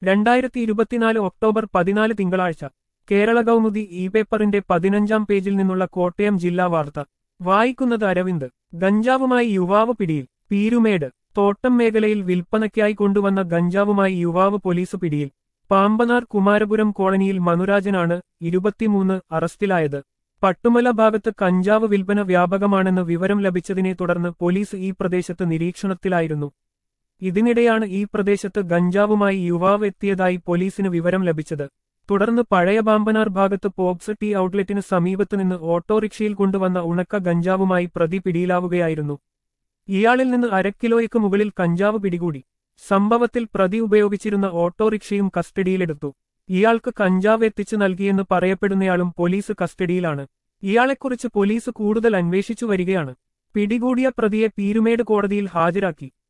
രണ്ടായിരത്തി ഇരുപത്തിനാല് ഒക്ടോബർ പതിനാല് തിങ്കളാഴ്ച കേരള കൗമുദി ഇ പേപ്പറിന്റെ പതിനഞ്ചാം പേജിൽ നിന്നുള്ള കോട്ടയം ജില്ലാ വാർത്ത വായിക്കുന്നത് അരവിന്ദ് ഗഞ്ചാവുമായി യുവാവ് പിടിയിൽ പീരുമേട് തോട്ടം മേഖലയിൽ വിൽപ്പനയ്ക്കായി കൊണ്ടുവന്ന ഗഞ്ചാവുമായി യുവാവ് പോലീസ് പിടിയിൽ പാമ്പനാർ കുമാരപുരം കോളനിയിൽ മനുരാജനാണ് ഇരുപത്തിമൂന്ന് അറസ്റ്റിലായത് പട്ടുമല ഭാഗത്ത് കഞ്ചാവ് വിൽപ്പന വ്യാപകമാണെന്ന് വിവരം ലഭിച്ചതിനെ തുടർന്ന് പോലീസ് ഈ പ്രദേശത്ത് നിരീക്ഷണത്തിലായിരുന്നു ഇതിനിടെയാണ് ഈ പ്രദേശത്ത് ഗഞ്ചാവുമായി യുവാവ് എത്തിയതായി പോലീസിന് വിവരം ലഭിച്ചത് തുടർന്ന് പഴയ പാമ്പനാർ ഭാഗത്ത് പോപ്സ് ടി ഔട്ട്ലെറ്റിന് സമീപത്ത് നിന്ന് ഓട്ടോറിക്ഷയിൽ കൊണ്ടുവന്ന ഉണക്ക ഗഞ്ചാവുമായി പ്രതി പിടിയിലാവുകയായിരുന്നു ഇയാളിൽ നിന്ന് അരക്കിലോയ്ക്ക് മുകളിൽ കഞ്ചാവ് പിടികൂടി സംഭവത്തിൽ പ്രതി ഉപയോഗിച്ചിരുന്ന ഓട്ടോറിക്ഷയും കസ്റ്റഡിയിലെടുത്തു ഇയാൾക്ക് കഞ്ചാവ് എത്തിച്ചു നൽകിയെന്ന് പറയപ്പെടുന്നയാളും പോലീസ് കസ്റ്റഡിയിലാണ് ഇയാളെക്കുറിച്ച് പോലീസ് കൂടുതൽ അന്വേഷിച്ചു വരികയാണ് പിടികൂടിയ പ്രതിയെ പീരുമേട് കോടതിയിൽ ഹാജരാക്കി